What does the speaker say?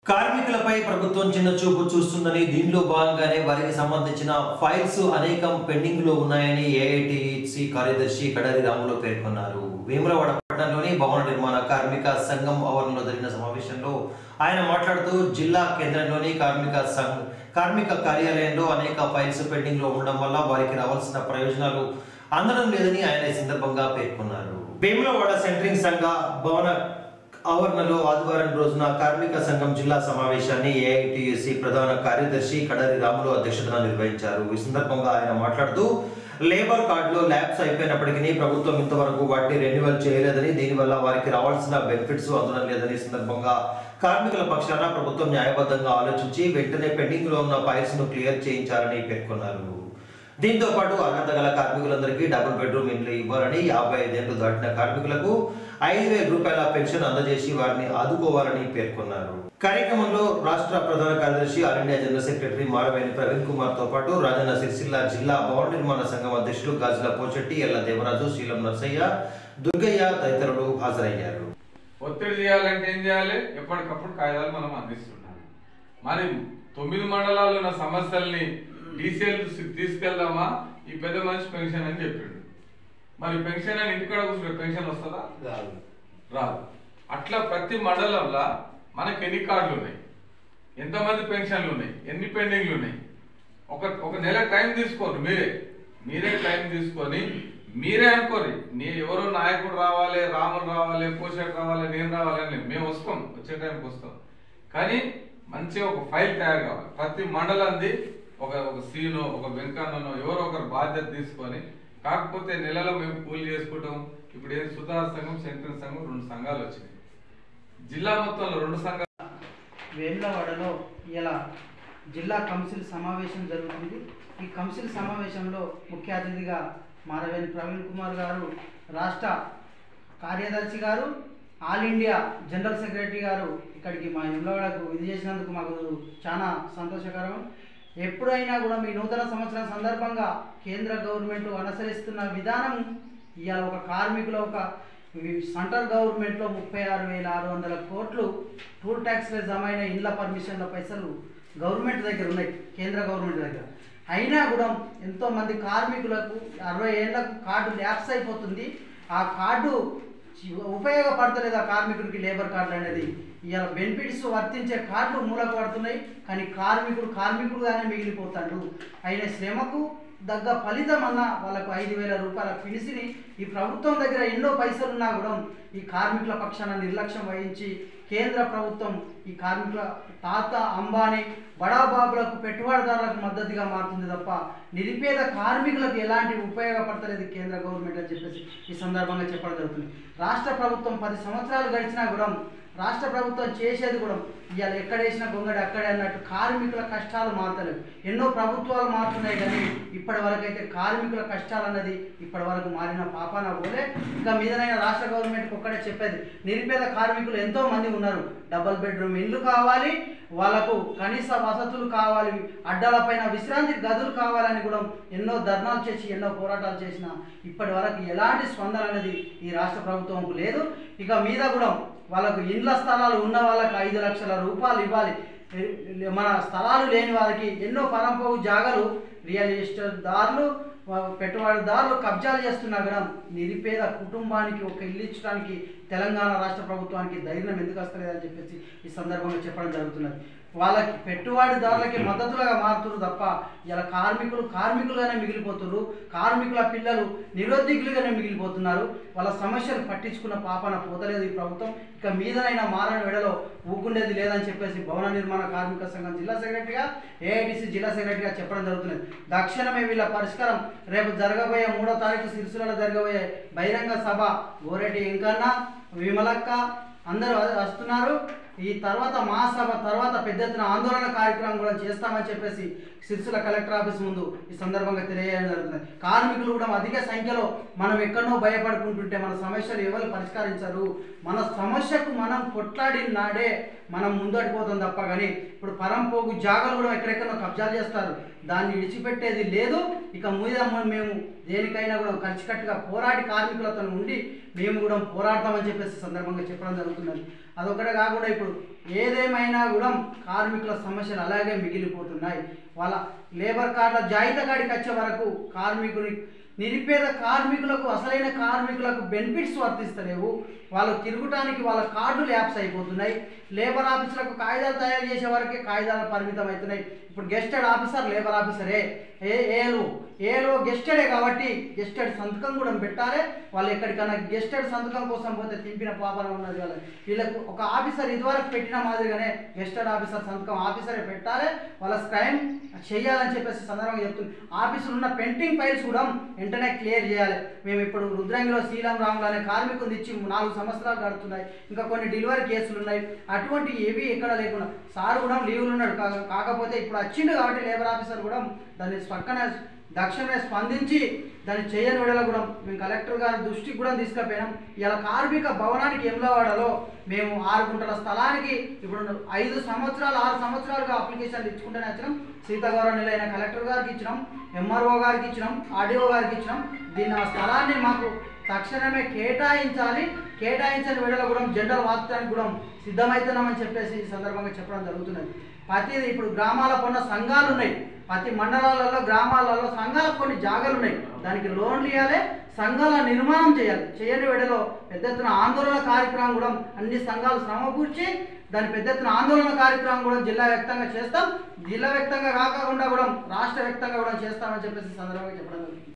కార్మికులపై ప్రభుత్వం చిన్న చూపు చూస్తుందని దీనిలో భాగంగానే వారికి సంబంధించిన ఫైల్స్ అనేకం పెండింగ్ లో ఉన్నాయని ఏఐటిసి కార్యదర్శి కడారి రాములు పేర్కొన్నారు వేములవాడ పట్టణంలోని భవన నిర్మాణ కార్మిక సంఘం ఆవరణలో జరిగిన సమావేశంలో ఆయన మాట్లాడుతూ జిల్లా కేంద్రంలోని కార్మిక సంఘ కార్మిక కార్యాలయంలో అనేక ఫైల్స్ పెండింగ్ లో ఉండడం వల్ల వారికి రావాల్సిన ప్రయోజనాలు అందడం లేదని ఆయన ఈ సందర్భంగా పేర్కొన్నారు వేములవాడ సెంట్రింగ్ సంఘ భవన ఆవరణలో ఆదివారం రోజున కార్మిక సంఘం జిల్లా సమావేశాన్ని ఏఐటియుసి ప్రధాన కార్యదర్శి కడారి రాములు అధ్యక్షతన నిర్వహించారు ఈ సందర్భంగా ఆయన మాట్లాడుతూ లేబర్ కార్డులో ల్యాబ్స్ అయిపోయినప్పటికీ ప్రభుత్వం ఇంతవరకు వాటిని రెన్యువల్ చేయలేదని దీనివల్ల వారికి రావాల్సిన బెనిఫిట్స్ అందడం లేదని ఈ సందర్భంగా కార్మికుల పక్షాన ప్రభుత్వం న్యాయబద్ధంగా ఆలోచించి వెంటనే పెండింగ్ లో ఉన్న ఫైల్స్ ను క్లియర్ చేయించాలని పేర్కొన్నారు దీంతో పాటు అర్హత గల కార్మికులందరికీ డబుల్ బెడ్రూమ్ ఇండ్లు ఇవ్వాలని యాభై ఐదేళ్లు దాటిన కార్మికులకు ఐదు వేల రూపాయల పెన్షన్ అందజేసి వారిని ఆదుకోవాలని పేర్కొన్నారు కార్యక్రమంలో రాష్ట్ర ప్రధాన కార్యదర్శి all India general secretary Maraveni Praveen Kumar తో పాటు రాజన్న సిరిసిల్ల జిల్లా భవన నిర్మాణ సంఘం అధ్యక్షులు గాజుల పోచెట్టి ఎల్ల దేవరాజు శీలం నర్సయ్య దుర్గయ్య తదితరులు హాజరయ్యారు ఒత్తిడి చేయాలంటే ఏం చేయాలి ఎప్పటికప్పుడు కాగితాలు మనం అందిస్తుండాలి మరి తొమ్మిది మండలాలు ఉన్న సమస్యల్ని డీసీఎల్ తీసుకెళ్దామా ఈ పెద్ద మనిషి పెన్షన్ అని చెప్పిండు మరి పెన్షన్ అని ఇంటికాడ కూర్చుంటే పెన్షన్ వస్తుందా రాదు అట్లా ప్రతి మండలంలో మనకి ఎన్ని కార్డులు ఉన్నాయి ఎంతమంది పెన్షన్లు ఉన్నాయి ఎన్ని పెండింగ్లు ఉన్నాయి ఒక ఒక నెల టైం తీసుకోండి మీరే మీరే టైం తీసుకొని మీరే అనుకోరి నీ ఎవరో నాయకుడు రావాలి రాములు రావాలి పోషక్ రావాలి నేను రావాలి అని లేదు. మేము వస్తాం వచ్చే టైంకి వస్తాం కానీ మంచిగా ఒక ఫైల్ తయారు కావాలి ప్రతి మండలంది ఒక ఒక సీను ఒక వెంకన్ననో ఎవరో ఒకరు బాధ్యత తీసుకొని కాకపోతే నెలలో మేము కూలి చేసుకుంటాం ఇప్పుడు ఏం సుధార సంఘం సెంట్రల్ సంఘం రెండు సంఘాలు వచ్చినాయి జిల్లా మొత్తంలో రెండు సంఘాలు వేములవాడలో ఇలా జిల్లా కౌన్సిల్ సమావేశం జరుగుతుంది ఈ కౌన్సిల్ సమావేశంలో ముఖ్య అతిథిగా మారవేణి ప్రవీణ్ కుమార్ గారు రాష్ట్ర కార్యదర్శి గారు ఆల్ ఇండియా జనరల్ సెక్రటరీ గారు ఇక్కడికి మా వేములవాడకు ఇది చేసినందుకు మాకు చాలా సంతోషకరం ఎప్పుడైనా కూడా మీ నూతన సంవత్సరం సందర్భంగా కేంద్ర గవర్నమెంట్ అనుసరిస్తున్న విధానం ఇవాళ ఒక కార్మికుల ఒక సెంట్రల్ గవర్నమెంట్లో ముప్పై ఆరు వేల ఆరు వందల కోట్లు టూల్ ట్యాక్స్లో జమ అయిన ఇండ్ల పర్మిషన్ల పైసలు గవర్నమెంట్ దగ్గర ఉన్నాయి కేంద్ర గవర్నమెంట్ దగ్గర అయినా కూడా ఎంతో మంది కార్మికులకు అరవై ఏళ్ళకు కార్డు ల్యాప్స్ అయిపోతుంది ఆ కార్డు చి- ఉపయోగపడతలేదు ఆ కార్మికుడికి లేబర్ కార్డు అనేది ఇవాళ బెనిఫిట్స్ వర్తించే కార్డులు మూలకు పడుతున్నాయి కానీ కార్మికుడు కార్మికుడుగానే మిగిలిపోతాడు ఆయన శ్రమకు దగ్గ ఫలితం అన్న వాళ్ళకు ఐదు వేల రూపాయల ఫినిసిని ఈ ప్రభుత్వం దగ్గర ఎన్నో పైసలు ఉన్నా కూడా ఈ కార్మికుల పక్షాన నిర్లక్ష్యం వహించి కేంద్ర ప్రభుత్వం ఈ కార్మికుల తాత అంబానీ బడాబాబులకు పెట్టుబడిదారులకు మద్దతుగా మారుతుంది తప్ప నిరుపేద కార్మికులకు ఎలాంటి ఉపయోగపడతలేదు కేంద్ర గవర్నమెంట్ అని చెప్పేసి ఈ సందర్భంగా చెప్పడం జరుగుతుంది రాష్ట్ర ప్రభుత్వం పది సంవత్సరాలు గడిచినా కూడా రాష్ట్ర ప్రభుత్వం చేసేది కూడా ఇవాళ ఎక్కడ వేసిన గొంగడి అక్కడే అన్నట్టు కార్మికుల కష్టాలు మారతలేవు ఎన్నో ప్రభుత్వాలు మారుతున్నాయి కానీ ఇప్పటి వరకు అయితే కార్మికుల కష్టాలు అన్నది ఇప్పటి వరకు మారిన పాపాన పోలే ఇంకా మీదనైనా రాష్ట్ర గవర్నమెంట్కి ఒక్కడే చెప్పేది నిరుపేద కార్మికులు ఎంతో మంది ఉన్నారు డబల్ బెడ్రూమ్ ఇల్లు కావాలి వాళ్ళకు కనీస వసతులు కావాలి అడ్డాలపైన విశ్రాంతి గదులు కావాలని కూడా ఎన్నో ధర్నాలు చేసి ఎన్నో పోరాటాలు చేసిన ఇప్పటి వరకు ఎలాంటి స్పందన అనేది ఈ రాష్ట్ర ప్రభుత్వంకు లేదు ఇక మీద కూడా వాళ్ళకు ఇండ్ల స్థలాలు ఉన్న వాళ్ళకి ఐదు లక్షల రూపాయలు ఇవ్వాలి ఏ- మన స్థలాలు లేని వారికి ఎన్నో పరంపోగు జాగాలు రియల్ ఎస్టేట్ దారులు వా- పెట్టుబడిదారులు కబ్జాలు చేస్తున్నా కూడా నిరుపేద కుటుంబానికి ఒక ఇల్లు ఇచ్చడానికి తెలంగాణ రాష్ట్ర ప్రభుత్వానికి ధైర్యం ఎందుకు వస్తలేదని చెప్పేసి ఈ సందర్భంగా చెప్పడం జరుగుతున్నది వాళ్ళకి పెట్టుబడిదారులకి మద్దతులుగా మారుతున్నారు తప్ప ఇలా కార్మికులు కార్మికులుగానే మిగిలిపోతున్నారు కార్మికుల పిల్లలు నిరుద్యోగులుగానే మిగిలిపోతున్నారు వాళ్ళ సమస్యలు పట్టించుకున్న పాపన పోతలేదు ఈ ప్రభుత్వం ఇక మీదనైనా మారని వెడలో ఊగుండేది లేదని చెప్పేసి భవన నిర్మాణ కార్మిక సంఘం జిల్లా సెక్రటరీగా ఏఐడిసి జిల్లా సెక్రటరీగా చెప్పడం జరుగుతున్నది తక్షణమే వీళ్ళ పరిష్కారం రేపు జరగబోయే మూడో తారీఖు సిరిసిల్లలో జరగబోయే బహిరంగ సభ గోరెడ్డి ఇంకన్న విమలక్క అందరూ వస్తున్నారు ఈ తర్వాత మహాసభ తర్వాత పెద్ద ఎత్తున ఆందోళన కార్యక్రమం కూడా చేస్తామని చెప్పేసి సిరిసిల్ల కలెక్టర్ ఆఫీస్ ముందు ఈ సందర్భంగా తెలియజేయడం జరుగుతుంది కార్మికులు కూడా అధిక సంఖ్యలో మనం ఎక్కడో భయపడుకుంటుంటే మన సమస్యలు ఎవరు పరిష్కరించరు మన సమస్యకు మనం కొట్లాడిన నాడే మనం ముందడిపోతాం తప్ప కానీ ఇప్పుడు పరంపోగు జాగాలు కూడా ఎక్కడెక్కడో కబ్జాలు చేస్తారు దాన్ని విడిచిపెట్టేది లేదు ఇక మీద మ- మేము దేనికైనా కూడా కలిసికట్టుగా పోరాడి కార్మికులతో ఉండి మేము కూడా పోరాడతామని చెప్పేసి సందర్భంగా చెప్పడం జరుగుతున్నది అదొకటే కాకుండా ఇప్పుడు ఏదేమైనా కూడా కార్మికుల సమస్యలు అలాగే మిగిలిపోతున్నాయి వాళ్ళ లేబర్ కార్డుల జాయితా కాడికి వచ్చే వరకు కార్మికుని నిరుపేద కార్మికులకు అసలైన కార్మికులకు బెనిఫిట్స్ వర్తిస్తలేవు వాళ్ళు తిరుగుటానికి వాళ్ళ కార్డులు యాప్స్ అయిపోతున్నాయి లేబర్ ఆఫీసులకు కాగితాలు తయారు చేసే వరకే కాగితాలు పరిమితం అవుతున్నాయి ఇప్పుడు గెస్టెడ్ ఆఫీసర్ లేబర్ ఆఫీసరే ఏ ఏలు ఏలో గెస్టెడే కాబట్టి గెస్టెడ్ సంతకం కూడా పెట్టాలి వాళ్ళు ఎక్కడికైనా గెస్టెడ్ సంతకం కోసం పోతే తింపిన పాపన ఉన్నది వాళ్ళ వీళ్ళకు ఒక ఆఫీసర్ ఇదివరకు పెట్టిన మాదిరిగానే గెస్టెడ్ ఆఫీసర్ సంతకం ఆఫీసరే పెట్టాలి వాళ్ళ క్రైమ్ చేయాలని చెప్పేసి సందర్భంగా చెప్తుంది ఆఫీసులో ఉన్న పెండింగ్ ఫైల్స్ కూడా వెంటనే క్లియర్ చేయాలి మేము ఇప్పుడు రుద్రంగిలో శ్రీరామ్ రాములు అనే కార్మికులు ఇచ్చి నాలుగు సంవత్సరాలు గడుతున్నాయి ఇంకా కొన్ని డెలివరీ కేసులు ఉన్నాయి అటువంటి ఏవి ఎక్కడ లేకుండా సార్ కూడా లీవ్లు ఉన్నాడు కా- కాకపోతే ఇప్పుడు వచ్చిండు కాబట్టి లేబర్ ఆఫీసర్ కూడా దాన్ని పక్కన దక్షిణమే స్పందించి దాన్ని చేయని వేళ కూడా మేము కలెక్టర్ గారి దృష్టికి కూడా తీసుకుపోయినాం ఇలా కార్మిక భవనానికి ఎమ్లవాడలో మేము ఆరు గుంటల స్థలానికి ఇప్పుడు ఐదు సంవత్సరాలు ఆరు సంవత్సరాలుగా అప్లికేషన్లు ఇచ్చుకుంటూనే వచ్చినాం సీతాగౌరవ నిలైన కలెక్టర్ గారికి ఇచ్చినాం ఎంఆర్ఓ గారికి ఇచ్చినాం ఆర్డీఓ గారికి ఇచ్చినాం దీన్ని ఆ స్థలాన్ని మాకు తక్షణమే కేటాయించాలి కేటాయించని వేళలో కూడా జెండర్ వార్చడానికి కూడా సిద్ధమవుతున్నామని చెప్పేసి ఈ సందర్భంగా చెప్పడం జరుగుతున్నది ప్రతిది ఇప్పుడు గ్రామాల కొన్న సంఘాలు ఉన్నాయి ప్రతి మండలాలలో గ్రామాలలో సంఘాలకు కొన్ని జాగాలు ఉన్నాయి దానికి లోన్లు ఇవ్వాలి సంఘాల నిర్మాణం చేయాలి చేయని వేళలో పెద్ద ఎత్తున ఆందోళన కార్యక్రమం కూడా అన్ని సంఘాలు శ్రమకూర్చి దాని పెద్ద ఎత్తున ఆందోళన కార్యక్రమం కూడా జిల్లా వ్యాప్తంగా చేస్తాం జిల్లా వ్యాప్తంగా కాకుండా కూడా రాష్ట్ర వ్యాప్తంగా కూడా చేస్తామని చెప్పేసి ఈ సందర్భంగా చెప్పడం జరుగుతుంది